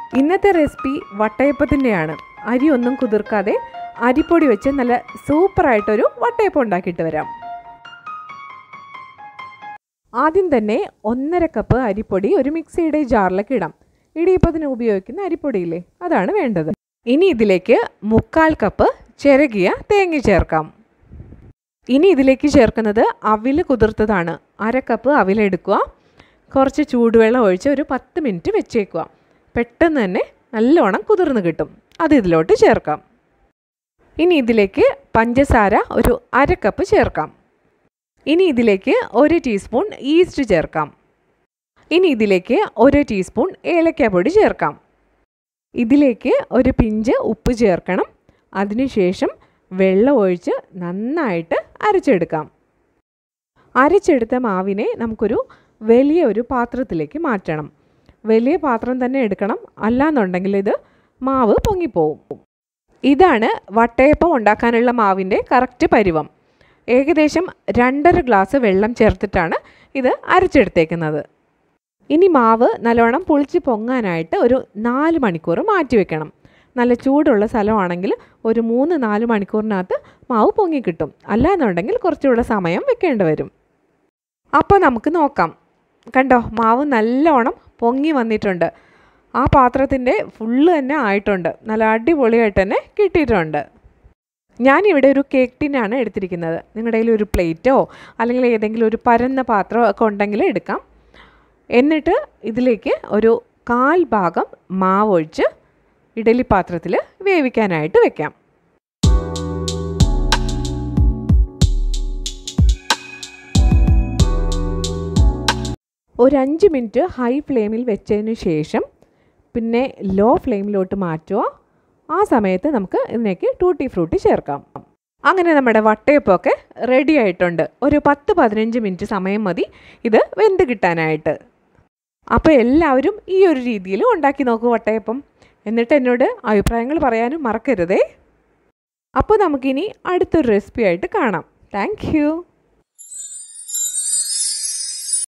ഇന്നത്തെ റെസിപ്പി വട്ടയപ്പത്തിൻ്റെയാണ് അരി ഒന്നും കുതിർക്കാതെ അരിപ്പൊടി വെച്ച് നല്ല സൂപ്പറായിട്ടൊരു വട്ടയപ്പം ഉണ്ടാക്കിയിട്ട് വരാം ആദ്യം തന്നെ ഒന്നര കപ്പ് അരിപ്പൊടി ഒരു മിക്സിയുടെ ജാറിലേക്ക് ഇടാം ഇടിയപ്പത്തിന് ഉപയോഗിക്കുന്ന അരിപ്പൊടിയില്ലേ അതാണ് വേണ്ടത് ഇനി ഇതിലേക്ക് മുക്കാൽ കപ്പ് ചിരകിയ തേങ്ങ ചേർക്കാം ഇനി ഇതിലേക്ക് ചേർക്കുന്നത് അവിൽ കുതിർത്തതാണ് അര കപ്പ് അവിലെടുക്കുക കുറച്ച് ചൂടുവെള്ളം ഒഴിച്ച് ഒരു പത്ത് മിനിറ്റ് വെച്ചേക്കുക പെട്ടെന്ന് തന്നെ നല്ലോണം കുതിർന്ന് കിട്ടും അത് ഇതിലോട്ട് ചേർക്കാം ഇനി ഇതിലേക്ക് പഞ്ചസാര ഒരു അര കപ്പ് ചേർക്കാം ഇനി ഇതിലേക്ക് ഒരു ടീസ്പൂൺ ഈസ്റ്റ് ചേർക്കാം ഇനി ഇതിലേക്ക് ഒരു ടീസ്പൂൺ ഏലക്കാപ്പൊടി ചേർക്കാം ഇതിലേക്ക് ഒരു പിഞ്ച് ഉപ്പ് ചേർക്കണം അതിനുശേഷം വെള്ളം ഒഴിച്ച് നന്നായിട്ട് അരച്ചെടുക്കാം അരച്ചെടുത്ത മാവിനെ നമുക്കൊരു വലിയ ഒരു പാത്രത്തിലേക്ക് മാറ്റണം വലിയ പാത്രം തന്നെ എടുക്കണം അല്ലാന്നുണ്ടെങ്കിൽ ഇത് മാവ് പൊങ്ങിപ്പോവും ഇതാണ് വട്ടയപ്പം ഉണ്ടാക്കാനുള്ള മാവിൻ്റെ കറക്റ്റ് പരിവം ഏകദേശം രണ്ടര ഗ്ലാസ് വെള്ളം ചേർത്തിട്ടാണ് ഇത് അരച്ചെടുത്തേക്കുന്നത് ഇനി മാവ് നല്ലോണം പുളിച്ച് പൊങ്ങാനായിട്ട് ഒരു നാല് മണിക്കൂർ മാറ്റി വെക്കണം നല്ല ചൂടുള്ള സ്ഥലമാണെങ്കിൽ ഒരു മൂന്ന് നാല് മണിക്കൂറിനകത്ത് മാവ് പൊങ്ങിക്കിട്ടും അല്ലാന്നുണ്ടെങ്കിൽ കുറച്ചുകൂടെ സമയം വെക്കേണ്ടി വരും അപ്പോൾ നമുക്ക് നോക്കാം കണ്ടോ മാവ് നല്ലോണം പൊങ്ങി വന്നിട്ടുണ്ട് ആ പാത്രത്തിൻ്റെ ഫുള്ള് തന്നെ ആയിട്ടുണ്ട് നല്ല അടിപൊളിയായിട്ട് തന്നെ കിട്ടിയിട്ടുണ്ട് ഞാനിവിടെ ഒരു കേക്ക് ടിന്നാണ് എടുത്തിരിക്കുന്നത് നിങ്ങളുടെ കയ്യിൽ ഒരു പ്ലേറ്റോ അല്ലെങ്കിൽ ഏതെങ്കിലും ഒരു പരന്ന പാത്രമോ ഒക്കെ ഉണ്ടെങ്കിൽ എടുക്കാം എന്നിട്ട് ഇതിലേക്ക് ഒരു കാൽ ഭാഗം മാവ് ഒഴിച്ച് ഇഡലി പാത്രത്തിൽ വേവിക്കാനായിട്ട് വെക്കാം ഒരു അഞ്ച് മിനിറ്റ് ഹൈ ഫ്ലെയിമിൽ വെച്ചതിന് ശേഷം പിന്നെ ലോ ഫ്ലെയിമിലോട്ട് മാറ്റുക ആ സമയത്ത് നമുക്ക് ഇതിലേക്ക് ടൂട്ടി ഫ്രൂട്ടി ചേർക്കാം അങ്ങനെ നമ്മുടെ വട്ടയപ്പമൊക്കെ റെഡി ആയിട്ടുണ്ട് ഒരു പത്ത് പതിനഞ്ച് മിനിറ്റ് സമയം മതി ഇത് വെന്ത് കിട്ടാനായിട്ട് അപ്പോൾ എല്ലാവരും ഈ ഒരു രീതിയിൽ ഉണ്ടാക്കി നോക്കൂ വട്ടയപ്പം എന്നിട്ട് എന്നോട് അഭിപ്രായങ്ങൾ പറയാനും മറക്കരുതേ അപ്പോൾ നമുക്കിനി അടുത്തൊരു റെസിപ്പി ആയിട്ട് കാണാം താങ്ക്